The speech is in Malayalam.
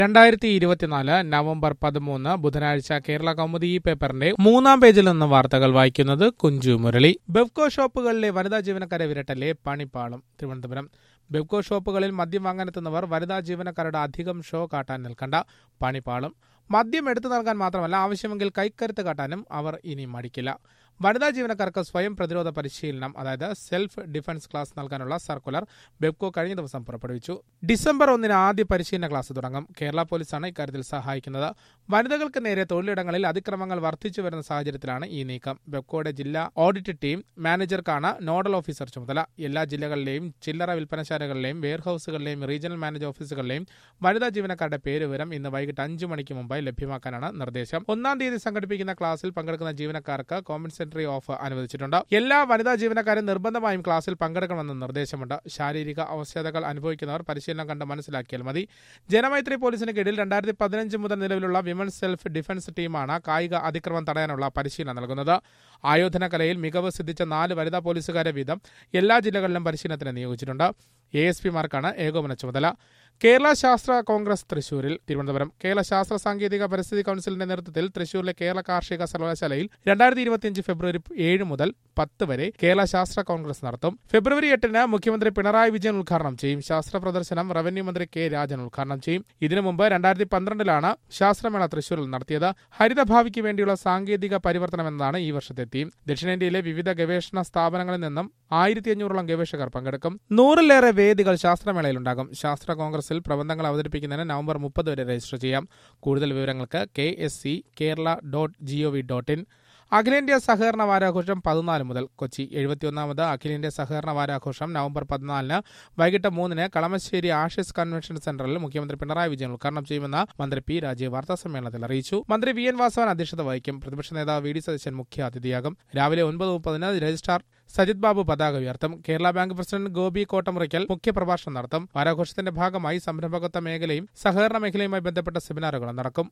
രണ്ടായിരത്തി ഇരുപത്തിനാല് നവംബർ പതിമൂന്ന് ബുധനാഴ്ച കേരള കൗമുദി ഈ പേപ്പറിന്റെ മൂന്നാം പേജിൽ നിന്ന് വാർത്തകൾ വായിക്കുന്നത് കുഞ്ചു മുരളി ബെവ്കോ ഷോപ്പുകളിലെ വനിതാ ജീവനക്കാരെ വിരട്ടലെ പണിപ്പാളും തിരുവനന്തപുരം ബെവ്കോ ഷോപ്പുകളിൽ മദ്യം വാങ്ങാനെത്തുന്നവർ വനിതാ ജീവനക്കാരുടെ അധികം ഷോ കാട്ടാൻ നിൽക്കണ്ട പണിപ്പാളും മദ്യം എടുത്തു നൽകാൻ മാത്രമല്ല ആവശ്യമെങ്കിൽ കൈക്കരുത്ത് കാട്ടാനും അവർ ഇനി മടിക്കില്ല വനിതാ ജീവനക്കാർക്ക് സ്വയം പ്രതിരോധ പരിശീലനം അതായത് സെൽഫ് ഡിഫൻസ് ക്ലാസ് നൽകാനുള്ള സർക്കുലർ ബെബ്കോ കഴിഞ്ഞ ദിവസം പുറപ്പെടുവിച്ചു ഡിസംബർ ഒന്നിന് ആദ്യ പരിശീലന ക്ലാസ് തുടങ്ങും കേരള പോലീസാണ് ഇക്കാര്യത്തിൽ സഹായിക്കുന്നത് വനിതകൾക്ക് നേരെ തൊഴിലിടങ്ങളിൽ അതിക്രമങ്ങൾ വർദ്ധിച്ചു വരുന്ന സാഹചര്യത്തിലാണ് ഈ നീക്കം ബെബ്കോയുടെ ജില്ലാ ഓഡിറ്റ് ടീം മാനേജർക്കാണ് നോഡൽ ഓഫീസർ ചുമതല എല്ലാ ജില്ലകളിലെയും ചില്ലറ വിൽപ്പനശാലകളിലെയും വെയർഹൌസുകളിലെയും റീജിയണൽ മാനേജ് ഓഫീസുകളിലെയും വനിതാ ജീവനക്കാരുടെ പേര് വിവരം ഇന്ന് വൈകിട്ട് അഞ്ചു മണിക്ക് മുമ്പായി ലഭ്യമാക്കാനാണ് നിർദ്ദേശം ഒന്നാം തീയതി സംഘടിപ്പിക്കുന്ന ക്ലാസ്സിൽ പങ്കെടുക്കുന്ന ജീവനക്കാർക്ക് കോമ്പൻസേറ്ററി ഓഫ് അനുവദിച്ചിട്ടുണ്ട് എല്ലാ വനിതാ ജീവനക്കാരും നിർബന്ധമായും ക്ലാസ്സിൽ പങ്കെടുക്കണമെന്ന് നിർദ്ദേശമുണ്ട് ശാരീരിക അവസ്ഥകൾ അനുഭവിക്കുന്നവർ പരിശീലനം കണ്ട് മനസ്സിലാക്കിയാൽ മതി ജനമൈത്രി പോലീസിന് കീഴിൽ രണ്ടായിരത്തി പതിനഞ്ച് മുതൽ നിലവിലുള്ള വിമൻ സെൽഫ് ഡിഫൻസ് ടീമാണ് കായിക അതിക്രമം തടയാനുള്ള പരിശീലനം നൽകുന്നത് ആയോധന കലയിൽ മികവ് സിദ്ധിച്ച നാല് വനിതാ പോലീസുകാരെ വീതം എല്ലാ ജില്ലകളിലും പരിശീലനത്തിന് നിയോഗിച്ചിട്ടുണ്ട് എ എസ് പിമാർക്കാണ് ഏകോപന ചുമതല കേരള ശാസ്ത്ര കോൺഗ്രസ് തൃശൂരിൽ തിരുവനന്തപുരം കേരള ശാസ്ത്ര സാങ്കേതിക പരിസ്ഥിതി കൌൺസിലിന്റെ നേതൃത്വത്തിൽ തൃശൂരിലെ കേരള കാർഷിക സർവകലാശാലയിൽ രണ്ടായിരത്തി ഇരുപത്തിയഞ്ച് ഫെബ്രുവരി ഏഴ് മുതൽ പത്ത് വരെ കേരള ശാസ്ത്ര കോൺഗ്രസ് നടത്തും ഫെബ്രുവരി എട്ടിന് മുഖ്യമന്ത്രി പിണറായി വിജയൻ ഉദ്ഘാടനം ചെയ്യും ശാസ്ത്ര പ്രദർശനം റവന്യൂ മന്ത്രി കെ രാജൻ ഉദ്ഘാടനം ചെയ്യും ഇതിനു മുമ്പ് രണ്ടായിരത്തി പന്ത്രണ്ടിലാണ് ശാസ്ത്രമേള തൃശൂരിൽ നടത്തിയത് ഹരിതഭാവിക്ക് വേണ്ടിയുള്ള സാങ്കേതിക പരിവർത്തനം എന്നതാണ് ഈ വർഷത്തെ തീം ദക്ഷിണേന്ത്യയിലെ വിവിധ ഗവേഷണ സ്ഥാപനങ്ങളിൽ നിന്നും ആയിരത്തി അഞ്ഞൂറോളം ഗവേഷകർ പങ്കെടുക്കും നൂറിലേറെ വേദികൾ ശാസ്ത്രമേളയിലുണ്ടാകും ശാസ്ത്ര കോൺഗ്രസിൽ പ്രബന്ധങ്ങൾ അവതരിപ്പിക്കുന്നതിന് നവംബർ മുപ്പത് വരെ രജിസ്റ്റർ ചെയ്യാം കൂടുതൽ വിവരങ്ങൾക്ക് K S C Kerala dot G O V dot in അഖിലേന്ത്യാ സഹകരണ വാരാഘോഷം പതിനാല് മുതൽ കൊച്ചി എഴുപത്തിയൊന്നാമത് അഖിലേന്ത്യാ സഹകരണ വാരാഘോഷം നവംബർ പതിനാലിന് വൈകിട്ട് മൂന്നിന് കളമശ്ശേരി ആഷിസ് കൺവെൻഷൻ സെന്ററിൽ മുഖ്യമന്ത്രി പിണറായി വിജയൻ ഉദ്ഘാടനം ചെയ്യുമെന്ന് മന്ത്രി പി രാജീവ് വാർത്താ സമ്മേളനത്തിൽ അറിയിച്ചു മന്ത്രി വി എൻ വാസവൻ അധ്യക്ഷത വഹിക്കും പ്രതിപക്ഷ നേതാവ് വി ഡി സതീശൻ മുഖ്യാതിഥിയാകും രാവിലെ ഒൻപത് മുപ്പതിന് രജിസ്ട്രാർ സജിത് ബാബു പതാക ഉയർത്തും കേരള ബാങ്ക് പ്രസിഡന്റ് ഗോപി കോട്ടമുറിക്കൽ മുഖ്യപ്രഭാഷണം നടത്തും വാരാഘോഷത്തിന്റെ ഭാഗമായി സംരംഭകത്വ മേഖലയും സഹകരണ മേഖലയുമായി ബന്ധപ്പെട്ട സെമിനാറുകളും നടക്കും